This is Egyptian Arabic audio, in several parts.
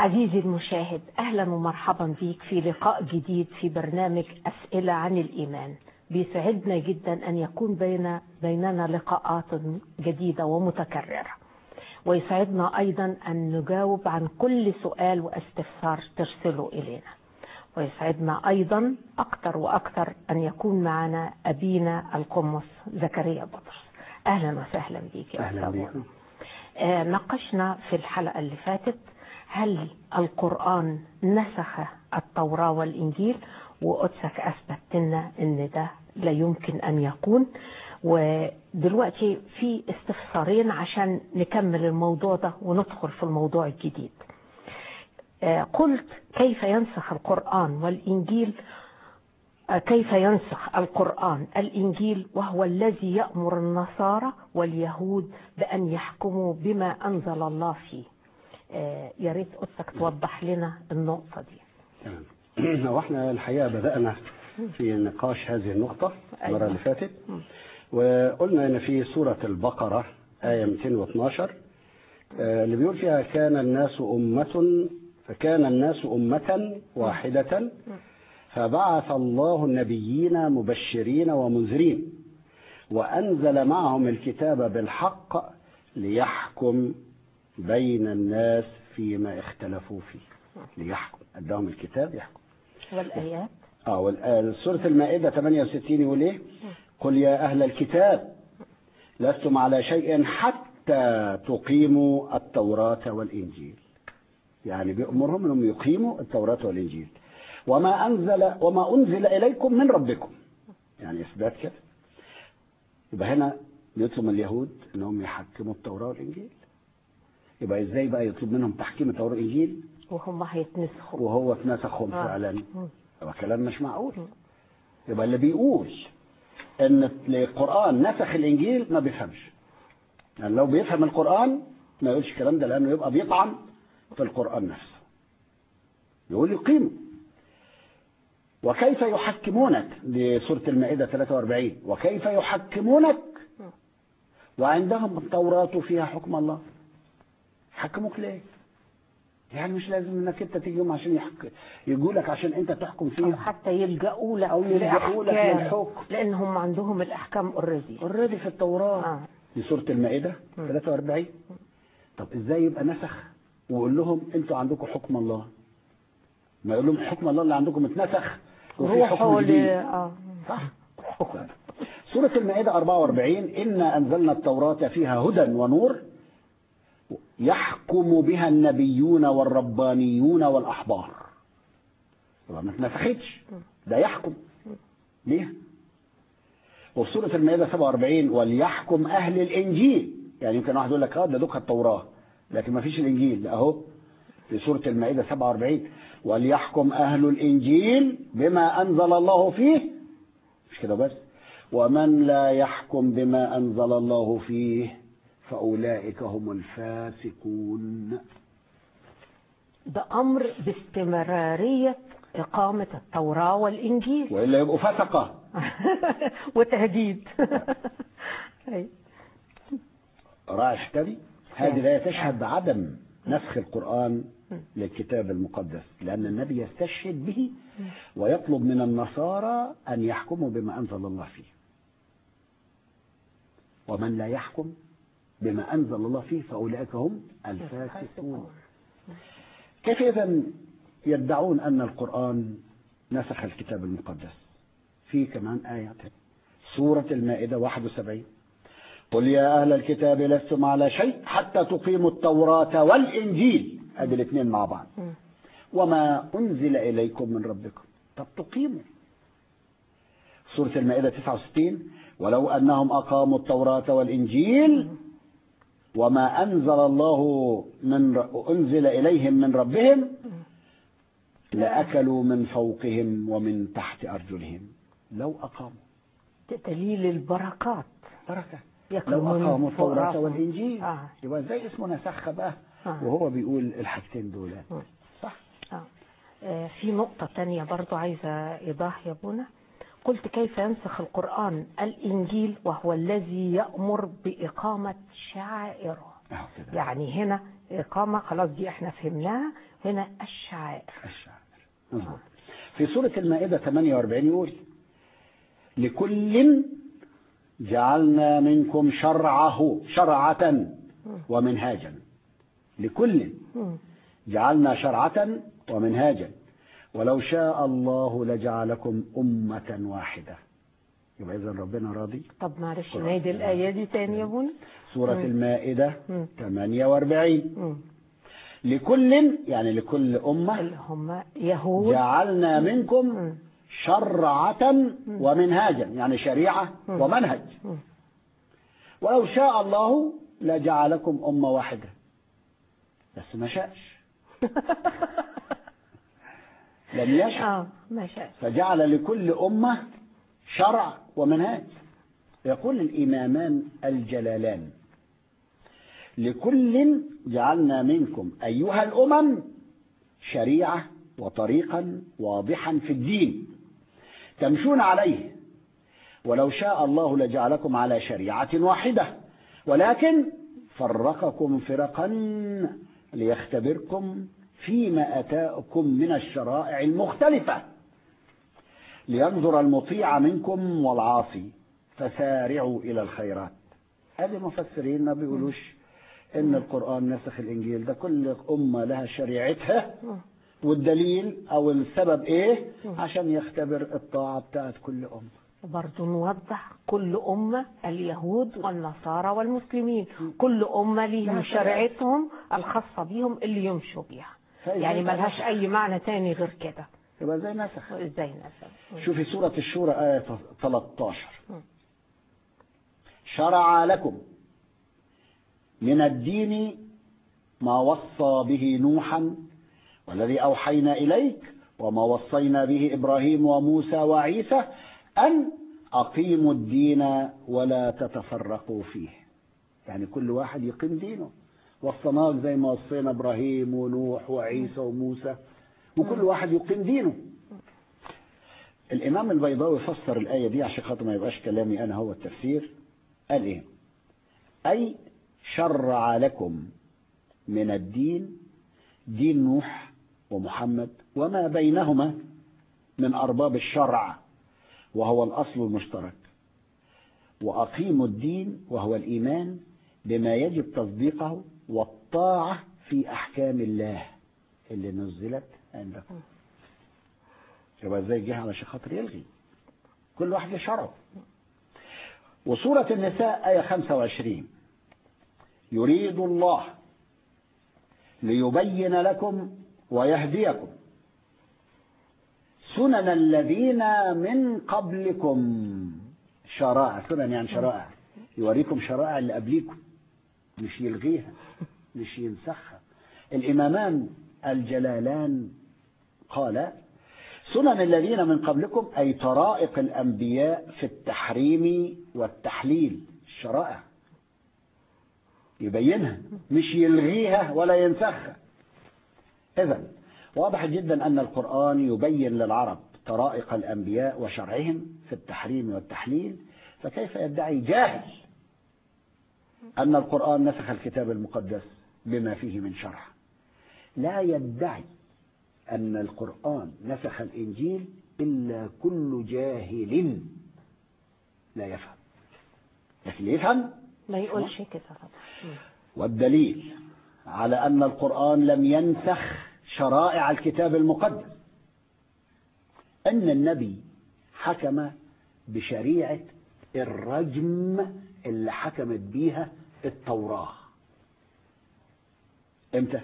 عزيزي المشاهد أهلا ومرحبا بيك في لقاء جديد في برنامج أسئلة عن الإيمان بيسعدنا جدا أن يكون بين بيننا لقاءات جديدة ومتكررة ويسعدنا أيضا أن نجاوب عن كل سؤال واستفسار ترسله إلينا ويسعدنا أيضا أكثر وأكثر أن يكون معنا أبينا القمص زكريا بطرس أهلا وسهلا بك يا أهلا أستاذ بكم آه، ناقشنا في الحلقة اللي فاتت هل القرآن نسخ التوراة والإنجيل وقدسك أثبت لنا أن ده لا يمكن أن يكون ودلوقتي في استفسارين عشان نكمل الموضوع ده وندخل في الموضوع الجديد آه، قلت كيف ينسخ القرآن والإنجيل آه، كيف ينسخ القرآن الإنجيل وهو الذي يأمر النصارى واليهود بأن يحكموا بما أنزل الله فيه آه، يا ريت قدسك توضح لنا النقطة دي تمام هو احنا الحقيقه بدانا في نقاش هذه النقطه المره أيوة. اللي فاتت مم. وقلنا ان في سوره البقره ايه 212 آه، اللي بيقول فيها كان الناس امه فكان الناس امه واحده فبعث الله النبيين مبشرين ومنذرين وانزل معهم الكتاب بالحق ليحكم بين الناس فيما اختلفوا فيه ليحكم اداهم الكتاب يحكم والآيات اه والآن سورة المائدة 68 يقول ايه؟ قل يا أهل الكتاب لستم على شيء حتى تقيموا التوراة والإنجيل. يعني بيأمرهم انهم يقيموا التوراة والإنجيل. وما أنزل وما أنزل إليكم من ربكم. يعني إثبات كده. يبقى هنا بيطلب من اليهود انهم يحكموا التوراة والإنجيل. يبقى ازاي بقى يطلب منهم تحكيم التوراة والإنجيل وهم هيتنسخوا وهو اتنسخهم آه. فعلا مم. يبقى كلام مش معقول يبقى اللي بيقول ان القران نسخ الانجيل ما بيفهمش يعني لو بيفهم القران ما يقولش الكلام ده لانه يبقى بيطعن في القران نفسه يقول يقيم وكيف يحكمونك دي سوره المائده 43 وكيف يحكمونك وعندهم التوراه فيها حكم الله يحكموك ليه يعني مش لازم انك انت تيجي يوم عشان يحك... يقولك عشان انت تحكم أو فيها حتى يلجأوا لك أو يلجأوا لك لأحكام، للحكم. لأنهم عندهم الأحكام اوريدي اوريدي في التوراة آه. في سورة المائدة 43 طب ازاي يبقى نسخ ويقول لهم انتوا عندكم حكم الله ما يقول لهم حكم الله اللي عندكم اتنسخ وفي حكم روحوا ل... جديد آه. صح سورة المائدة 44 إنا أنزلنا التوراة فيها هدى ونور يحكم بها النبيون والربانيون والأحبار طبعا ما اتنسختش ده يحكم ليه؟ وفي سورة المائدة 47 وليحكم أهل الإنجيل يعني يمكن واحد يقول لك اه ده دوك التوراة لكن ما فيش الإنجيل لا أهو في سورة المائدة 47 وليحكم أهل الإنجيل بما أنزل الله فيه مش كده بس ومن لا يحكم بما أنزل الله فيه فأولئك هم الفاسقون ده أمر باستمرارية إقامة التوراة والإنجيل وإلا يبقوا فسقة وتهديد أي. راعي اشتري هذه الآية تشهد بعدم نسخ القرآن للكتاب المقدس لأن النبي يستشهد به ويطلب من النصارى أن يحكموا بما أنزل الله فيه ومن لا يحكم بما أنزل الله فيه فأولئك هم الفاسقون كيف إذا يدعون أن القرآن نسخ الكتاب المقدس في كمان آية سورة المائدة 71 قل يا أهل الكتاب لستم على شيء حتى تقيموا التوراة والإنجيل هذه الاثنين مع بعض وما أنزل إليكم من ربكم طب تقيموا سورة المائدة 69 ولو أنهم أقاموا التوراة والإنجيل وما أنزل الله من أنزل إليهم من ربهم لأكلوا من فوقهم ومن تحت أرجلهم لو أقاموا دليل البركات بركة يأكلوا لو من أقاموا فوق التوراة راسهم. والإنجيل آه. يبقى زي اسمه نسخ بقى آه. وهو بيقول الحاجتين دول مم. صح آه. آه، في نقطة تانية برضو عايزة إيضاح يا بونا قلت كيف ينسخ القرآن الإنجيل وهو الذي يأمر بإقامة شعائره أهو كده يعني هنا إقامة خلاص دي احنا فهمناها هنا الشعائر الشعائر مظبوط في سورة المائدة 48 يقول لكل جعلنا منكم شرعه شرعة ومنهاجا لكل مم. جعلنا شرعة ومنهاجا ولو شاء الله لجعلكم أمة واحدة يبقى إذا ربنا راضي طب معلش نعيد الآية دي تاني يا بني سورة المائدة مم. 48 مم. لكل يعني لكل أمة اللي هم يهود جعلنا منكم مم. شرعة ومنهاجا يعني شريعة ومنهج مم. ولو شاء الله لجعلكم أمة واحدة بس ما شاءش لم يشاء اه ما شاء فجعل لكل أمة شرع ومنهاج يقول الإمامان الجلالان لكل جعلنا منكم أيها الأمم شريعة وطريقا واضحا في الدين تمشون عليه ولو شاء الله لجعلكم على شريعة واحدة ولكن فرقكم فرقا ليختبركم فيما أتاكم من الشرائع المختلفة لينظر المطيع منكم والعاصي فسارعوا إلى الخيرات هذه المفسرين ما بيقولوش إن القرآن نسخ الإنجيل ده كل أمة لها شريعتها والدليل أو السبب إيه عشان يختبر الطاعة بتاعت كل أمة برضو نوضح كل أمة اليهود والنصارى والمسلمين كل أمة ليهم لها شريعتهم الخاصة بهم اللي يمشوا بيها فإذا يعني أنت ملهاش أي معنى تاني غير كده يبقى زي نسخ ازاي مثلا شوفي سورة الشورى آية 13 مم. شرع لكم من الدين ما وصى به نوحا والذي أوحينا إليك وما وصينا به إبراهيم وموسى وعيسى أن أقيموا الدين ولا تتفرقوا فيه يعني كل واحد يقيم دينه وصيناك زي ما وصينا إبراهيم ونوح وعيسى وموسى وكل واحد يقيم دينه الإمام البيضاوي فسر الآية دي عشان خاطر ما يبقاش كلامي أنا هو التفسير قال إيه أي شرع لكم من الدين دين نوح ومحمد وما بينهما من أرباب الشرع وهو الأصل المشترك وأقيموا الدين وهو الإيمان بما يجب تصديقه والطاعة في أحكام الله اللي نزلت عندكم يبقى ازاي جه علشان خاطر يلغي كل واحد له شرعه وسورة النساء آية 25 يريد الله ليبين لكم ويهديكم سنن الذين من قبلكم شرائع سنن يعني شرائع يوريكم شرائع اللي قبليكم مش يلغيها مش ينسخها الإمامان الجلالان قال سنن الذين من قبلكم أي طرائق الأنبياء في التحريم والتحليل الشرائع يبينها مش يلغيها ولا ينسخها إذا واضح جدا أن القرآن يبين للعرب طرائق الأنبياء وشرعهم في التحريم والتحليل فكيف يدعي جاهل أن القرآن نسخ الكتاب المقدس بما فيه من شرح لا يدعي أن القرآن نسخ الإنجيل إلا كل جاهل لا يفهم لكن يفهم ما يقولش كده طبعا مم. والدليل على أن القرآن لم ينسخ شرائع الكتاب المقدس أن النبي حكم بشريعة الرجم اللي حكمت بيها التوراة امتى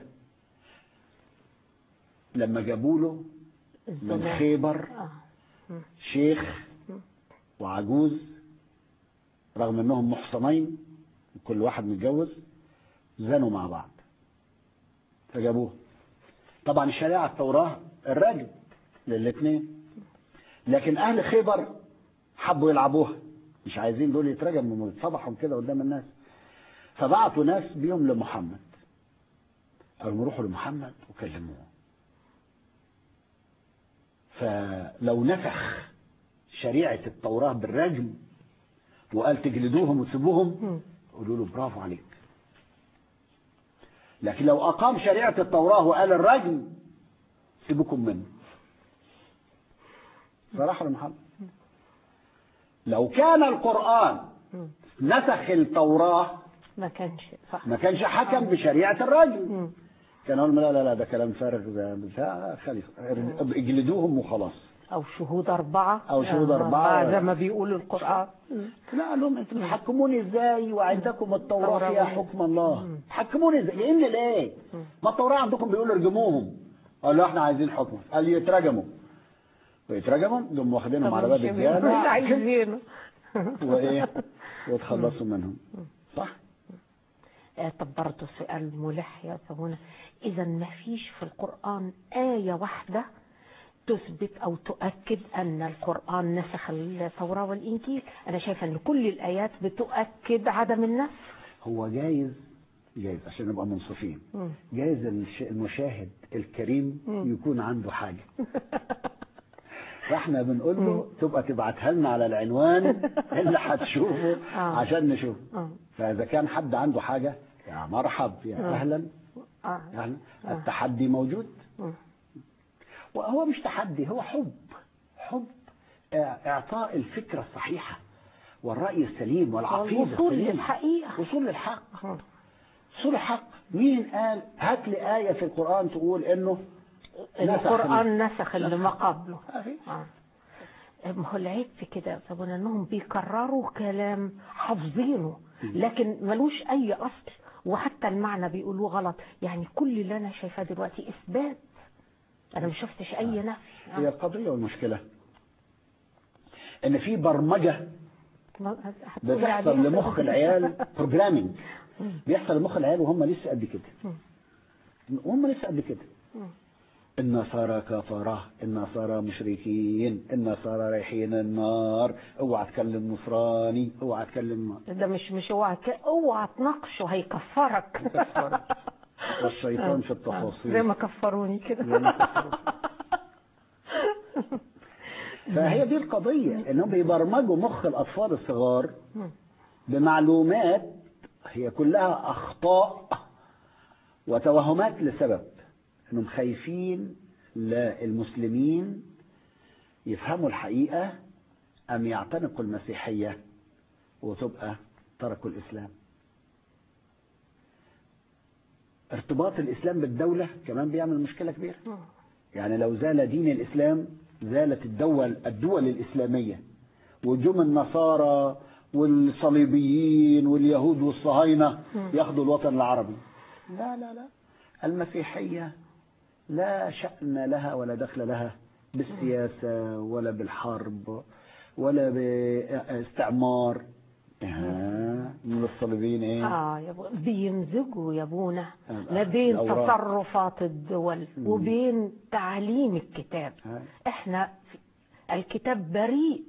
لما جابوا له من الزنا. خيبر آه. مم. شيخ وعجوز رغم انهم محصنين كل واحد متجوز زنوا مع بعض فجابوه طبعا الشريعة التوراة الرجل للاثنين لكن اهل خيبر حبوا يلعبوها مش عايزين دول يترجموا يتفضحوا كده قدام الناس فبعتوا ناس بيهم لمحمد قالوا روحوا لمحمد وكلموه فلو نسخ شريعة التوراة بالرجم وقال تجلدوهم وتسيبوهم مم. قولوا له برافو عليك لكن لو أقام شريعة التوراة وقال الرجم سيبكم منه صراحة المحل لو كان القرآن نسخ التوراة ما كانش صح ما كانش حكم بشريعة الرجم مم. كان يقول لا لا لا ده كلام فارغ ده بتاع خلي اجلدوهم وخلاص أو شهود أربعة أو شهود آه، أربعة. زي ما بيقول القرآن لا قال لهم انتوا بتحكموني ازاي وعندكم التوراة التوراة فيها وهي- حكم الله تحكموني ازاي لان ليه ما التوراة عندكم بيقولوا ارجموهم قال له احنا عايزين حكم قال يترجموا ويترجموا قاموا واخدينهم على باب مش الديانة عايزينه وايه وتخلصوا منهم صح آه، طب برضه سؤال ملح يا سمونة إذا ما فيش في القرآن آية واحدة تثبت أو تؤكد أن القرآن نسخ التوراة والإنجيل أنا شايفة أن كل الآيات بتؤكد عدم النسخ هو جايز جايز عشان نبقى منصفين مم. جايز الش- المشاهد الكريم يكون عنده حاجة فاحنا بنقول له تبقى تبعتها لنا على العنوان اللي هتشوفه آه. عشان نشوفه آه. فاذا كان حد عنده حاجة يا مرحب يا اهلا آه. يعني التحدي موجود مم. وهو مش تحدي هو حب حب آه، اعطاء الفكرة الصحيحة والرأي السليم والعقيدة والوصول السليمة. للحقيقة وصول للحق آه. وصول الحق مين قال هات لي آية في القرآن تقول إنه نسخ القرآن نسخ اللي ما قبله ما فيش. آه. ما هو العيب في كده يا سابونا انهم بيكرروا كلام حافظينه لكن ملوش اي اصل وحتى المعنى بيقولوه غلط يعني كل اللي انا شايفاه دلوقتي اثبات انا ما شفتش اي نفي هي القضية والمشكلة إن في برمجة ما- هتقولي بتحصل عليها؟ لمخ العيال بروجرامينج بيحصل لمخ العيال وهم لسه قد كده وهم لسه قد كده النصارى كفرة النصارى مشركين النصارى رايحين النار اوعى تكلم نصراني اوعى تكلم ده مش مش اوعى ك- اوعى تناقشه هيكفرك يكفرك. والشيطان في آه. التفاصيل. زي ما كفروني زي كده ما كفروني. فهي دي القضية انهم بيبرمجوا مخ الاطفال الصغار بمعلومات هي كلها اخطاء وتوهمات لسبب انهم خايفين لا المسلمين يفهموا الحقيقة ام يعتنقوا المسيحية وتبقى تركوا الاسلام ارتباط الاسلام بالدولة كمان بيعمل مشكلة كبيرة يعني لو زال دين الإسلام زالت الدول الدول الإسلامية وجم النصارى والصليبيين واليهود والصهاينة ياخدوا الوطن العربي لا لا لا المسيحية لا شأن لها ولا دخل لها بالسياسة ولا بالحرب ولا باستعمار آه، من الصليبيين ايه اه يا أبو- بيمزجوا يا ابونا آه، ما بين الأوراق. تصرفات الدول وبين تعليم الكتاب آه. احنا في- الكتاب بريء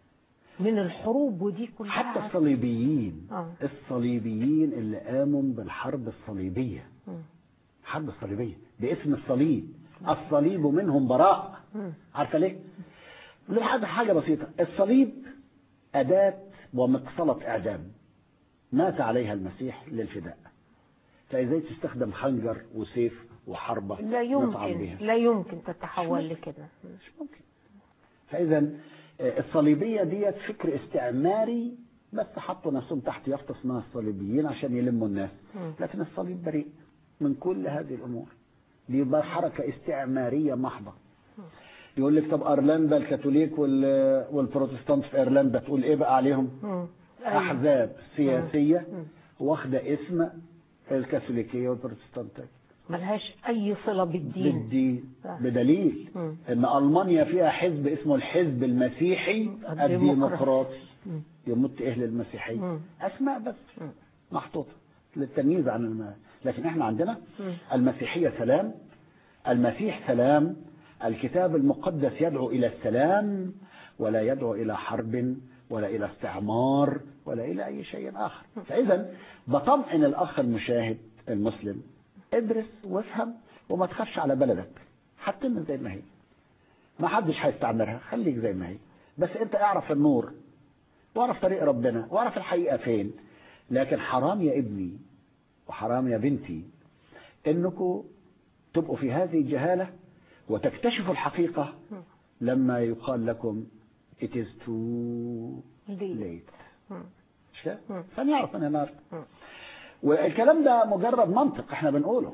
من الحروب ودي كلها حتى الصليبيين آه. الصليبيين اللي قاموا بالحرب الصليبية مم. حرب الصليبية باسم الصليب الصليب منهم براء مم. عارفة ليه؟ لحد حاجة بسيطة الصليب أداة ومقصلة إعدام مات عليها المسيح للفداء فإزاي تستخدم خنجر وسيف وحربة لا نطعن يمكن بيها لا يمكن تتحول لكده مش ممكن فاذا آه، الصليبيه ديت فكر استعماري بس حطوا نفسهم تحت يافطه اسمها الصليبيين عشان يلموا الناس مم. لكن الصليب بريء من كل هذه الامور دي بقى حركه استعماريه محضه يقول لك طب ايرلندا الكاثوليك وال- والبروتستانت في ايرلندا تقول ايه بقى عليهم مم. أيوة. احزاب سياسيه واخده اسم الكاثوليكيه والبروتستانتيه ملهاش اي صله بالدين بالدين صح. بدليل مم. ان المانيا فيها حزب اسمه الحزب المسيحي الديمقراطي. الديمقراطي مم. يمت اهل المسيحيه مم. اسماء بس مم. محطوطه للتمييز عن الم... لكن احنا عندنا مم. المسيحيه سلام المسيح سلام الكتاب المقدس يدعو الى السلام ولا يدعو الى حرب ولا الى استعمار ولا الى اي شيء اخر فاذا بطمئن الاخ المشاهد المسلم ادرس وافهم وما تخافش على بلدك حتى زي ما هي ما حدش هيستعمرها خليك زي ما هي بس انت اعرف النور واعرف طريق ربنا واعرف الحقيقه فين لكن حرام يا ابني وحرام يا بنتي انكم تبقوا في هذه الجهاله وتكتشفوا الحقيقه مم. لما يقال لكم it is too ليه؟ late مم. مش كده؟ مم. فنعرف من النار مم. والكلام ده مجرد منطق احنا بنقوله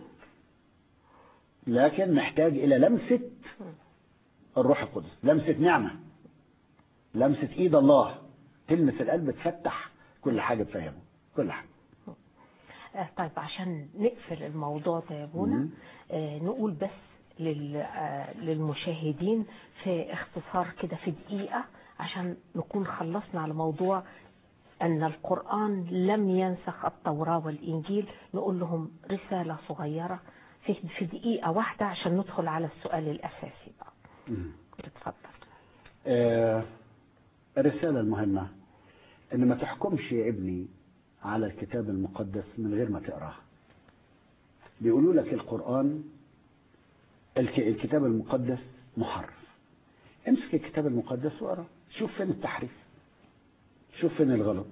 لكن محتاج الى لمسه الروح القدس لمسه نعمه لمسه ايد الله تلمس القلب تفتح كل حاجه تفهمه كل حاجه آه، طيب عشان نقفل الموضوع ده يا بونا مم. آه، نقول بس لل- آه، للمشاهدين في اختصار كده في دقيقة عشان نكون خلصنا على موضوع أن القرآن لم ينسخ التوراة والإنجيل نقول لهم رسالة صغيرة في في دقيقة واحدة عشان ندخل على السؤال الأساسي بقى مم. اتفضل آه، الرسالة المهمة إن ما تحكمش يا ابني على الكتاب المقدس من غير ما تقراه. بيقولوا لك القرآن الك- الكتاب المقدس محرف. امسك الكتاب المقدس واقرا، شوف فين التحريف. شوف فين الغلط.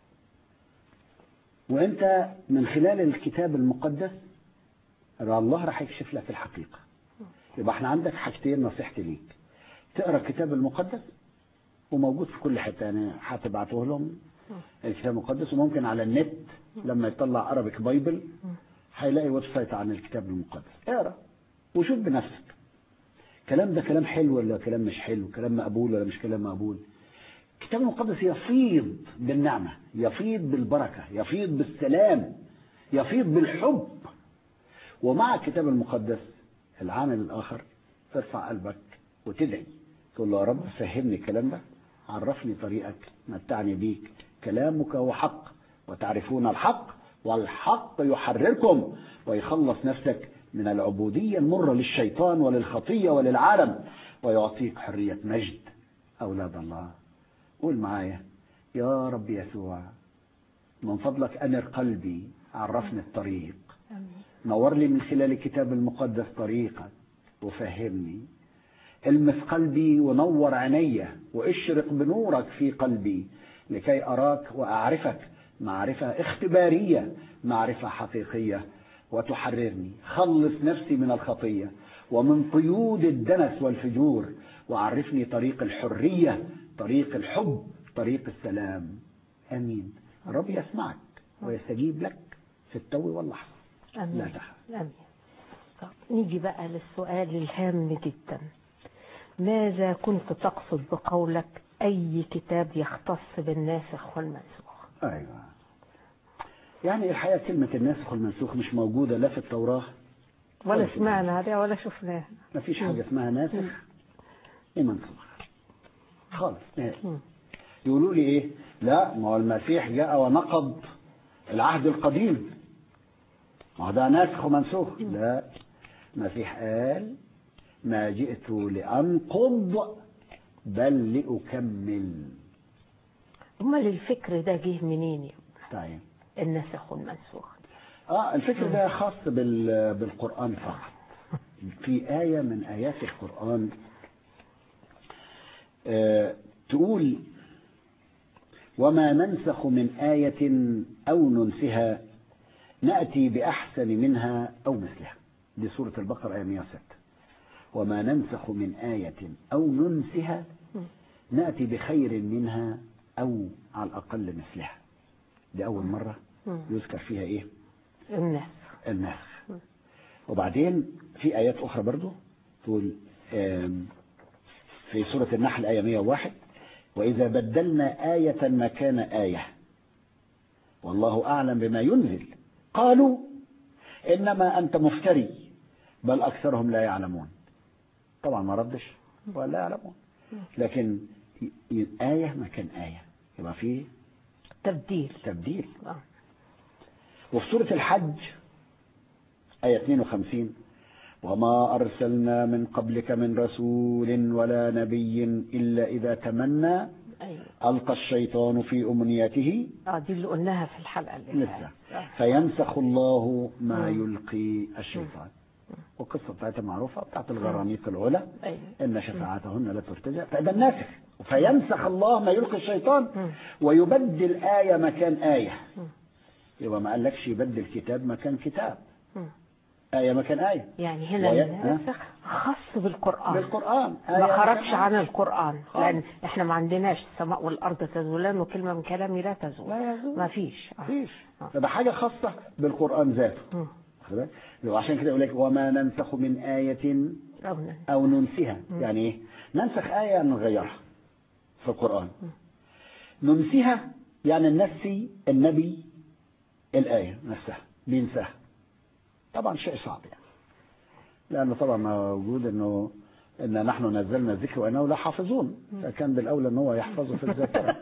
وأنت من خلال الكتاب المقدس الله راح يكشف لك الحقيقة. يبقى احنا عندك حاجتين نصيحتي ليك. تقرا الكتاب المقدس وموجود في كل حته يعني هتبعته لهم الكتاب المقدس وممكن على النت لما يطلع ارابيك بايبل هيلاقي ويب سايت عن الكتاب المقدس اقرا وشوف بنفسك الكلام ده كلام حلو ولا كلام مش حلو كلام مقبول ولا مش كلام مقبول الكتاب المقدس يفيض بالنعمة يفيض بالبركة يفيض بالسلام يفيض بالحب ومع الكتاب المقدس العامل الآخر ترفع قلبك وتدعي تقول له يا رب فهمني الكلام ده عرفني طريقك متعني بيك كلامك هو حق وتعرفون الحق والحق يحرركم ويخلص نفسك من العبودية المرة للشيطان وللخطية وللعالم ويعطيك حرية مجد أولاد الله قول معايا يا رب يسوع من فضلك أنر قلبي عرفني الطريق آمين. نور لي من خلال الكتاب المقدس طريقك وفهمني المس قلبي ونور عيني واشرق بنورك في قلبي لكي أراك وأعرفك معرفة اختبارية معرفة حقيقية وتحررني خلص نفسي من الخطية ومن قيود الدنس والفجور وعرفني طريق الحرية طريق الحب طريق السلام امين الرب يسمعك ويستجيب لك في التو واللحظه آمين لا تخف آمين طب نيجي بقى للسؤال الهام جدا ماذا كنت تقصد بقولك أي كتاب يختص بالناسخ والمنسوخ ايوه يعني الحقيقه كلمه الناسخ والمنسوخ مش موجوده لا في التوراه ولا في سمعنا عليها ولا شفناها ما فيش حاجه اسمها ناسخ ومنسوخ خالص نهائي مم. يقولوا لي ايه لا ما هو المسيح جاء ونقض العهد القديم ما هو ده ناسخ ومنسوخ لا المسيح قال ما جئت لأنقض بل لأكمل أمال الفكر ده جه منين يا طيب الناسخ والمنسوخ اه الفكر ده خاص بال- بالقرآن فقط في آية من آيات القرآن آه تقول وما ننسخ من آية أو ننسها نأتي بأحسن منها أو مثلها دي سورة البقرة آية 106 وما ننسخ من آية أو ننسها نأتي بخير منها أو على الأقل مثلها دي أول مرة مم. يذكر فيها إيه الناسخ النسخ وبعدين في آيات أخرى برضو تقول آم، في سورة النحل آية 101 وإذا بدلنا آية مكان آية والله أعلم بما ينزل قالوا إنما أنت مفتري بل أكثرهم لا يعلمون طبعا ما ردش ولا يعلمون لكن ي- ي- آية مكان آية يبقى فيه تبديل تبديل آه. وفي سورة الحج آية 52 وما أرسلنا من قبلك من رسول ولا نبي إلا إذا تمنى أيوة. ألقى الشيطان في أمنيته اه دي اللي قلناها في الحلقة اللي لسه فاتت. آه. فينسخ الله ما مم. يلقي الشيطان والقصة بتاعتها معروفة بتاعت الغرانيق العلا أيوة. إن شفاعتهن لا ترتجى فده الناسخ فينسخ الله ما يلقي الشيطان مم. ويبدل آية مكان آية مم. يبقى ما قالكش يبدل كتاب مكان كتاب مم. آية مكان آية يعني هنا وي- الناسخ خاص بالقرآن بالقرآن آية ما مكان خرجش آية. عن القرآن خالص. لأن احنا ما عندناش السماء والأرض تزولان وكلمة من كلامي لا تزول لا يزول. ما فيش آه. مفيش آه. فده حاجة خاصة بالقرآن ذاته مم. واخد بالك؟ وعشان كده يقول لك وما ننسخ من آية أو ن- أو ننسها يعني إيه؟ ننسخ آية نغيرها في القرآن ننسها يعني ننسي النبي الآية نفسها بينساها طبعا شيء صعب يعني لأنه طبعا موجود أنه إن نحن نزلنا الذكر وإنه لا حافظون فكان بالأولى أنه هو يحفظه في الذاكرة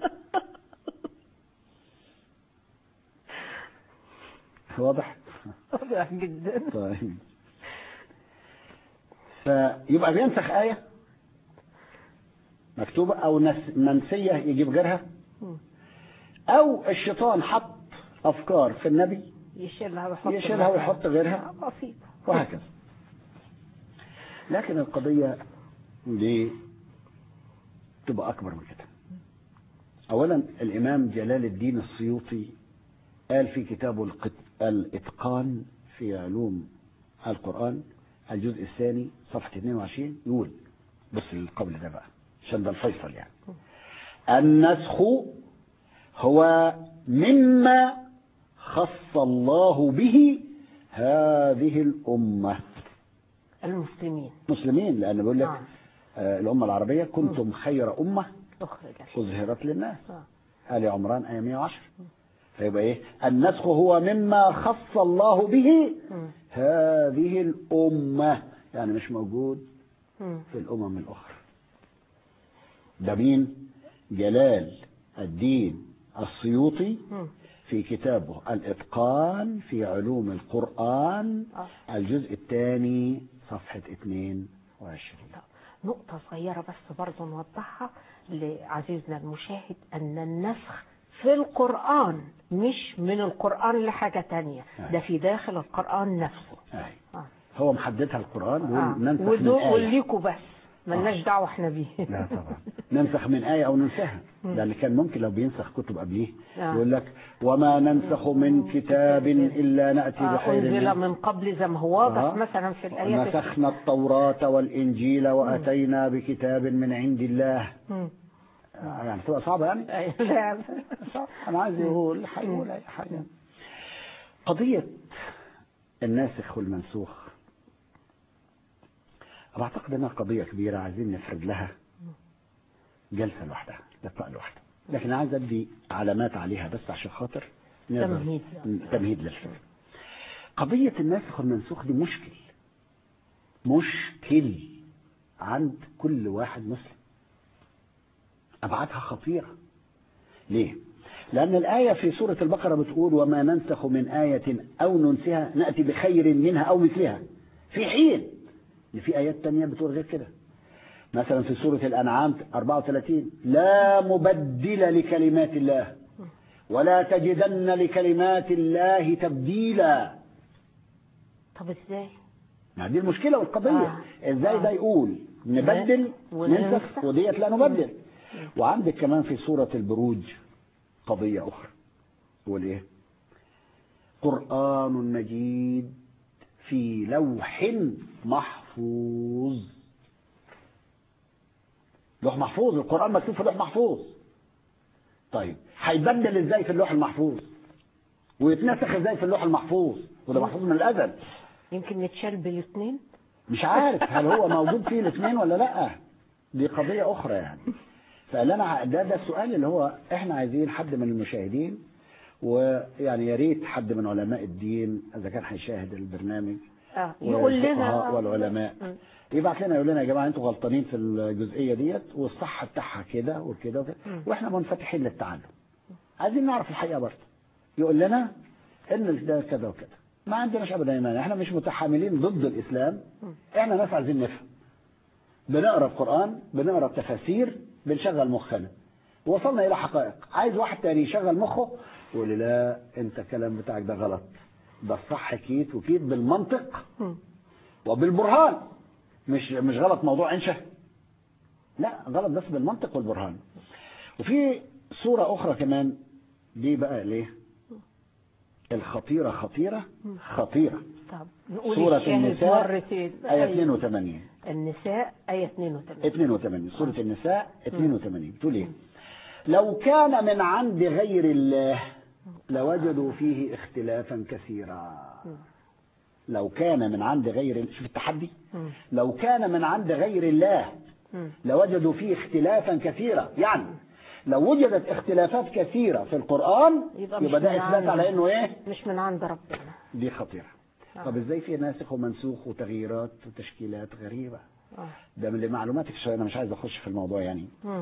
واضح؟ واضح جدا طيب فيبقى بينسخ آية مكتوبة أو نس منسية يجيب غيرها مم. أو الشيطان حط أفكار في النبي يشيلها ويحط يشيلها مكانها. ويحط غيرها بسيط وهكذا لكن القضية دي تبقى أكبر من كده أولا الإمام جلال الدين السيوطي قال في كتابه القت- الإتقان في علوم القرآن الجزء الثاني صفحة 22 يقول بص القول ده بقى عشان ده الفيصل يعني النسخ هو مما خص الله به هذه الأمة المسلمين مسلمين لأن بيقول لك نعم. آه الأمة العربية كنتم خير أمة تخرج أظهرت للناس آه. آل عمران آية 110 فيبقى إيه النسخ هو مما خص الله به مم. هذه الأمة يعني مش موجود مم. في الأمم الأخرى ده مين جلال الدين السيوطي مم. في كتابه الإتقان في علوم القرآن آه. الجزء الثاني صفحة 22 طب نقطة صغيرة بس برضه نوضحها لعزيزنا المشاهد أن النسخ في القرآن مش من القرآن لحاجة تانية آه. ده في داخل القرآن نفسه أهي. آه. هو محددها القرآن بيقول آه. ننسخ من ودول آية وليكوا بس ملناش دعوة احنا بيه لا طبعا ننسخ من آية أو ننساها لأن كان ممكن لو بينسخ كتب قبليه آه. يقول لك وما ننسخ من كتاب إلا نأتي آه، بخير أنزل منه من قبل زي ما هو واضح آه. مثلا في الآيات نسخنا التوراة والإنجيل وأتينا بكتاب من عند الله مم. آه، يعني تبقى صعبة يعني أيوة، لا. صعب. أنا عايز يقول هيقول أي حاجة قضية الناسخ والمنسوخ أنا أعتقد أنها قضية كبيرة عايزين نفرد لها جلسة لوحدها لقاء لوحده لكن عايز أدي علامات عليها بس عشان خاطر نقدر- تمهيد. تمهيد للفكرة قضية الناسخ والمنسوخ دي مشكل مشكل عند كل واحد مسلم أبعادها خطيرة ليه؟ لأن الآية في سورة البقرة بتقول وما ننسخ من آية أو ننسها نأتي بخير منها أو مثلها في حين إن في آيات تانية بتقول غير كده مثلا في سورة الأنعام 34 لا مبدل لكلمات الله ولا تجدن لكلمات الله تبديلا طب ازاي؟ ما دي المشكلة والقضية آه. ازاي آه. ده يقول نبدل وننسخ. ننسخ وديت لا نبدل وعندك كمان في سورة البروج قضية أخرى يقول إيه قرآن مجيد في لوح محفوظ لوح محفوظ القرآن مكتوب في لوح محفوظ طيب هيبدل ازاي في اللوح المحفوظ ويتنسخ ازاي في اللوح المحفوظ وده محفوظ من الأزل يمكن نتشال بالاثنين مش عارف هل هو موجود فيه الاثنين ولا لا دي قضية أخرى يعني فقال انا ده ده السؤال اللي هو احنا عايزين حد من المشاهدين ويعني يا ريت حد من علماء الدين اذا كان هيشاهد البرنامج آه. يقول لنا والفقهاء والعلماء مم. يبعت لنا يقول لنا يا جماعه انتوا غلطانين في الجزئيه ديت والصح بتاعها كده وكده وكده مم. واحنا منفتحين للتعلم عايزين نعرف الحقيقه برضه يقول لنا ان ده كذا وكذا ما عندناش ابدا ايمان احنا مش متحاملين ضد الاسلام احنا ناس عايزين نفهم بنقرا القران بنقرا التفاسير بنشغل مخنا وصلنا الى حقائق عايز واحد تاني يشغل مخه يقول لي لا انت الكلام بتاعك ده غلط ده الصح كيت وكيت بالمنطق مم. وبالبرهان مش مش غلط موضوع انشا لا غلط بس بالمنطق والبرهان وفي صورة أخرى كمان دي بقى ليه الخطيرة خطيرة خطيرة طب نقول سورة الشاهد النساء مرتين آية أيوة. 82 النساء آية 82 82 سورة النساء 82 بتقول ايه لو كان من عند غير الله لوجدوا فيه اختلافا كثيرا لو كان من عند غير شوف التحدي مم. لو كان من عند غير الله مم. لوجدوا فيه اختلافا كثيرا يعني لو وجدت اختلافات كثيرة في القرآن يبقى مش يبقى ده من إثبات عند- على إنه إيه مش من عند ربنا دي خطيرة آه. طب إزاي في ناسخ ومنسوخ وتغييرات وتشكيلات غريبة آه. ده من لمعلوماتك شوية أنا مش عايز أخش في الموضوع يعني مم.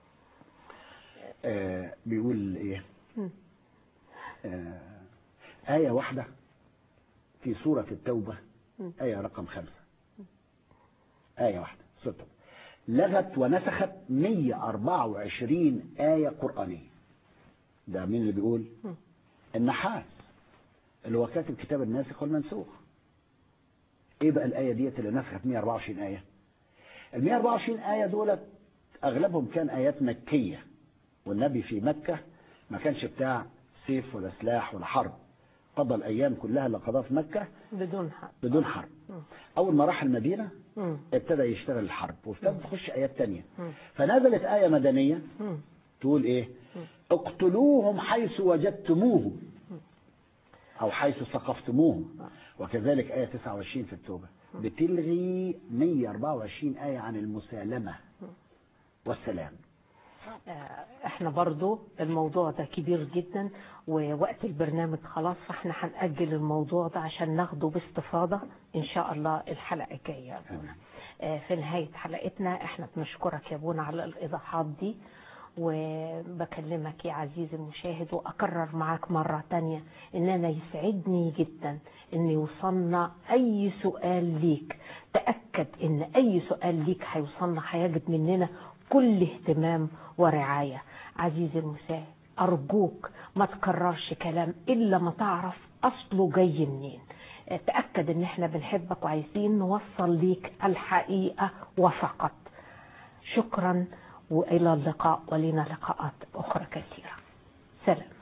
آه بيقول إيه مم. آه آية واحدة في سورة التوبة مم. آية رقم خمسة آية واحدة سورة التوبة لغت ونسخت 124 آية قرآنية ده مين اللي بيقول مم. النحاس اللي هو كاتب كتاب الناسخ والمنسوخ ايه بقى الآية ديت اللي نسخت 124 آية ال 124 آية دولت أغلبهم كان آيات مكية والنبي في مكة ما كانش بتاع سيف ولا سلاح ولا حرب قضى الأيام كلها اللي قضاها في مكة بدون حق بدون حرب مم. أول ما راح المدينة مم. ابتدى يشتغل الحرب وابتدى تخش آيات تانية مم. فنزلت آية مدنية مم. تقول ايه اقتلوهم حيث وجدتموهم او حيث ثقفتموهم وكذلك آية 29 في التوبة بتلغي 124 آية عن المسالمة والسلام آه، احنا برضو الموضوع ده كبير جدا ووقت البرنامج خلاص فاحنا هنأجل الموضوع ده عشان ناخده باستفاضة ان شاء الله الحلقة الجاية يا ابونا آه، في نهاية حلقتنا احنا بنشكرك يا ابونا على الايضاحات دي وبكلمك يا عزيزي المشاهد واكرر معاك مرة تانية ان انا يسعدني جدا ان يوصلنا اي سؤال ليك تأكد ان اي سؤال ليك هيوصلنا هيجد مننا كل اهتمام ورعاية عزيزي المشاهد أرجوك ما تكررش كلام إلا ما تعرف أصله جاي منين تأكد إن إحنا بنحبك وعايزين نوصل ليك الحقيقة وفقط شكرا وإلى اللقاء ولنا لقاءات أخرى كثيرة سلام